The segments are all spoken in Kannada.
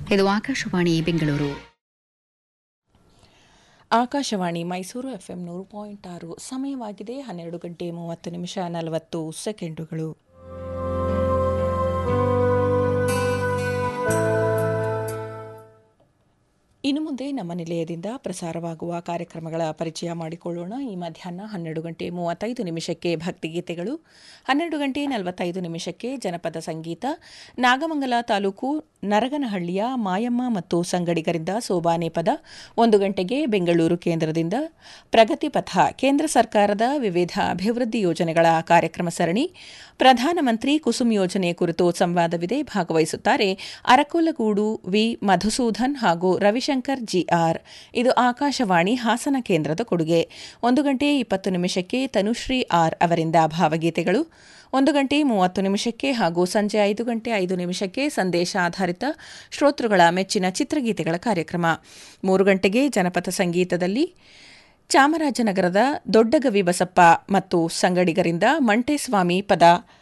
ಇದು ಆಕಾಶವಾಣಿ ಬೆಂಗಳೂರು ಆಕಾಶವಾಣಿ ಮೈಸೂರು ಎಫ್ಎಂ ನೂರು ಪಾಯಿಂಟ್ ಆರು ಸಮಯವಾಗಿದೆ ಹನ್ನೆರಡು ಗಂಟೆ ಮೂವತ್ತು ನಿಮಿಷ ನಲವತ್ತು ಸೆಕೆಂಡುಗಳು ಇನ್ನು ಮುಂದೆ ನಮ್ಮ ನಿಲಯದಿಂದ ಪ್ರಸಾರವಾಗುವ ಕಾರ್ಯಕ್ರಮಗಳ ಪರಿಚಯ ಮಾಡಿಕೊಳ್ಳೋಣ ಈ ಮಧ್ಯಾಹ್ನ ಹನ್ನೆರಡು ಗಂಟೆ ಮೂವತ್ತೈದು ನಿಮಿಷಕ್ಕೆ ಭಕ್ತಿಗೀತೆಗಳು ಹನ್ನೆರಡು ಗಂಟೆ ನಲವತ್ತೈದು ನಿಮಿಷಕ್ಕೆ ಜನಪದ ಸಂಗೀತ ನಾಗಮಂಗಲ ತಾಲೂಕು ನರಗನಹಳ್ಳಿಯ ಮಾಯಮ್ಮ ಮತ್ತು ಸಂಗಡಿಗರಿಂದ ಸೋಬಾನೆ ಪದ ಒಂದು ಗಂಟೆಗೆ ಬೆಂಗಳೂರು ಕೇಂದ್ರದಿಂದ ಪ್ರಗತಿ ಪಥ ಕೇಂದ್ರ ಸರ್ಕಾರದ ವಿವಿಧ ಅಭಿವೃದ್ಧಿ ಯೋಜನೆಗಳ ಕಾರ್ಯಕ್ರಮ ಸರಣಿ ಪ್ರಧಾನಮಂತ್ರಿ ಕುಸುಮ್ ಯೋಜನೆ ಕುರಿತು ಸಂವಾದವಿದೆ ಭಾಗವಹಿಸುತ್ತಾರೆ ಅರಕುಲಗೂಡು ವಿ ಮಧುಸೂದನ್ ಹಾಗೂ ರವಿಶಂಕರ್ ಜಿಆರ್ ಇದು ಆಕಾಶವಾಣಿ ಹಾಸನ ಕೇಂದ್ರದ ಕೊಡುಗೆ ಒಂದು ಗಂಟೆ ಇಪ್ಪತ್ತು ನಿಮಿಷಕ್ಕೆ ತನುಶ್ರೀ ಆರ್ ಅವರಿಂದ ಭಾವಗೀತೆಗಳು ಒಂದು ಗಂಟೆ ಮೂವತ್ತು ನಿಮಿಷಕ್ಕೆ ಹಾಗೂ ಸಂಜೆ ಐದು ಗಂಟೆ ಐದು ನಿಮಿಷಕ್ಕೆ ಸಂದೇಶ ಆಧಾರಿತ ಶ್ರೋತೃಗಳ ಮೆಚ್ಚಿನ ಚಿತ್ರಗೀತೆಗಳ ಕಾರ್ಯಕ್ರಮ ಮೂರು ಗಂಟೆಗೆ ಜನಪದ ಸಂಗೀತದಲ್ಲಿ ಚಾಮರಾಜನಗರದ ದೊಡ್ಡಗವಿ ಬಸಪ್ಪ ಮತ್ತು ಸಂಗಡಿಗರಿಂದ ಮಂಟೇಸ್ವಾಮಿ ಪದ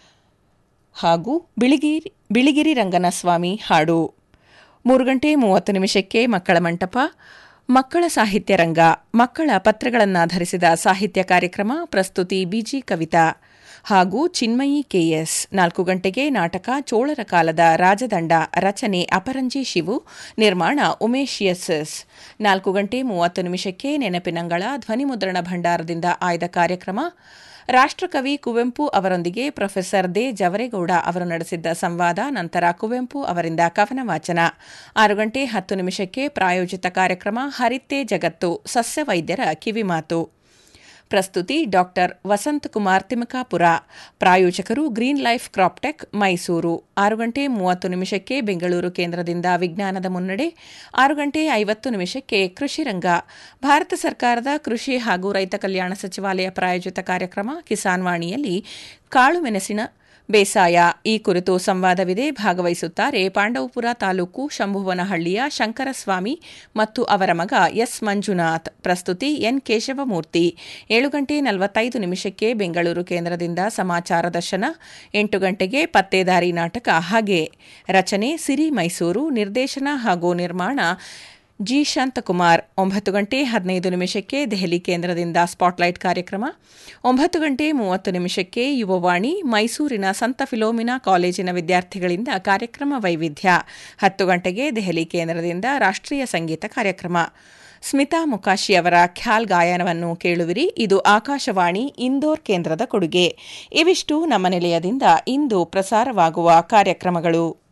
ಹಾಗೂ ಬಿಳಿಗಿರಿ ಬಿಳಿಗಿರಿ ರಂಗನಸ್ವಾಮಿ ಹಾಡು ಮೂರು ಗಂಟೆ ಮೂವತ್ತು ನಿಮಿಷಕ್ಕೆ ಮಕ್ಕಳ ಮಂಟಪ ಮಕ್ಕಳ ಸಾಹಿತ್ಯ ರಂಗ ಮಕ್ಕಳ ಪತ್ರಗಳನ್ನಾಧರಿಸಿದ ಸಾಹಿತ್ಯ ಕಾರ್ಯಕ್ರಮ ಪ್ರಸ್ತುತಿ ಬಿಜಿ ಕವಿತಾ ಹಾಗೂ ಚಿನ್ಮಯಿ ಕೆಎಸ್ ನಾಲ್ಕು ಗಂಟೆಗೆ ನಾಟಕ ಚೋಳರ ಕಾಲದ ರಾಜದಂಡ ರಚನೆ ಅಪರಂಜಿ ಶಿವು ನಿರ್ಮಾಣ ಉಮೇಶ್ ಎಸ್ಎಸ್ ನಾಲ್ಕು ಗಂಟೆ ಮೂವತ್ತು ನಿಮಿಷಕ್ಕೆ ನೆನಪಿನಂಗಳ ಧ್ವನಿಮುದ್ರಣ ಭಂಡಾರದಿಂದ ಆಯ್ದ ಕಾರ್ಯಕ್ರಮ ರಾಷ್ಟ್ರಕವಿ ಕುವೆಂಪು ಅವರೊಂದಿಗೆ ಪ್ರೊಫೆಸರ್ ದೇ ಜವರೇಗೌಡ ಅವರು ನಡೆಸಿದ್ದ ಸಂವಾದ ನಂತರ ಕುವೆಂಪು ಅವರಿಂದ ಕವನ ವಾಚನ ಆರು ಗಂಟೆ ಹತ್ತು ನಿಮಿಷಕ್ಕೆ ಪ್ರಾಯೋಜಿತ ಕಾರ್ಯಕ್ರಮ ಹರಿತ್ತೇ ಜಗತ್ತು ಸಸ್ಯ ವೈದ್ಯರ ಕಿವಿಮಾತು ಪ್ರಸ್ತುತಿ ಡಾಕ್ಟರ್ ವಸಂತಕುಮಾರ್ ತಿಮಕಾಪುರ ಪ್ರಾಯೋಜಕರು ಗ್ರೀನ್ ಲೈಫ್ ಕ್ರಾಪ್ಟೆಕ್ ಮೈಸೂರು ಆರು ಗಂಟೆ ಮೂವತ್ತು ನಿಮಿಷಕ್ಕೆ ಬೆಂಗಳೂರು ಕೇಂದ್ರದಿಂದ ವಿಜ್ಞಾನದ ಮುನ್ನಡೆ ಆರು ಗಂಟೆ ಐವತ್ತು ನಿಮಿಷಕ್ಕೆ ಕೃಷಿ ರಂಗ ಭಾರತ ಸರ್ಕಾರದ ಕೃಷಿ ಹಾಗೂ ರೈತ ಕಲ್ಯಾಣ ಸಚಿವಾಲಯ ಪ್ರಾಯೋಜಿತ ಕಾರ್ಯಕ್ರಮ ಕಿಸಾನ್ ವಾಣಿಯಲ್ಲಿ ಕಾಳುಮೆಣಸಿನ ಬೇಸಾಯ ಈ ಕುರಿತು ಸಂವಾದವಿದೆ ಭಾಗವಹಿಸುತ್ತಾರೆ ಪಾಂಡವಪುರ ತಾಲೂಕು ಶಂಭುವನಹಳ್ಳಿಯ ಶಂಕರಸ್ವಾಮಿ ಮತ್ತು ಅವರ ಮಗ ಎಸ್ ಮಂಜುನಾಥ್ ಪ್ರಸ್ತುತಿ ಎನ್ ಕೇಶವಮೂರ್ತಿ ಏಳು ಗಂಟೆ ನಲವತ್ತೈದು ನಿಮಿಷಕ್ಕೆ ಬೆಂಗಳೂರು ಕೇಂದ್ರದಿಂದ ಸಮಾಚಾರ ದರ್ಶನ ಎಂಟು ಗಂಟೆಗೆ ಪತ್ತೇದಾರಿ ನಾಟಕ ಹಾಗೆ ರಚನೆ ಸಿರಿ ಮೈಸೂರು ನಿರ್ದೇಶನ ಹಾಗೂ ನಿರ್ಮಾಣ ಜಿ ಶಾಂತಕುಮಾರ್ ಒಂಬತ್ತು ಗಂಟೆ ಹದಿನೈದು ನಿಮಿಷಕ್ಕೆ ದೆಹಲಿ ಕೇಂದ್ರದಿಂದ ಸ್ಪಾಟ್ಲೈಟ್ ಕಾರ್ಯಕ್ರಮ ಒಂಬತ್ತು ಗಂಟೆ ಮೂವತ್ತು ನಿಮಿಷಕ್ಕೆ ಯುವವಾಣಿ ಮೈಸೂರಿನ ಸಂತ ಫಿಲೋಮಿನಾ ಕಾಲೇಜಿನ ವಿದ್ಯಾರ್ಥಿಗಳಿಂದ ಕಾರ್ಯಕ್ರಮ ವೈವಿಧ್ಯ ಹತ್ತು ಗಂಟೆಗೆ ದೆಹಲಿ ಕೇಂದ್ರದಿಂದ ರಾಷ್ಟ್ರೀಯ ಸಂಗೀತ ಕಾರ್ಯಕ್ರಮ ಸ್ಮಿತಾ ಮುಕಾಶಿ ಅವರ ಖ್ಯಾಲ್ ಗಾಯನವನ್ನು ಕೇಳುವಿರಿ ಇದು ಆಕಾಶವಾಣಿ ಇಂದೋರ್ ಕೇಂದ್ರದ ಕೊಡುಗೆ ಇವಿಷ್ಟು ನಮ್ಮ ನಿಲಯದಿಂದ ಇಂದು ಪ್ರಸಾರವಾಗುವ ಕಾರ್ಯಕ್ರಮಗಳು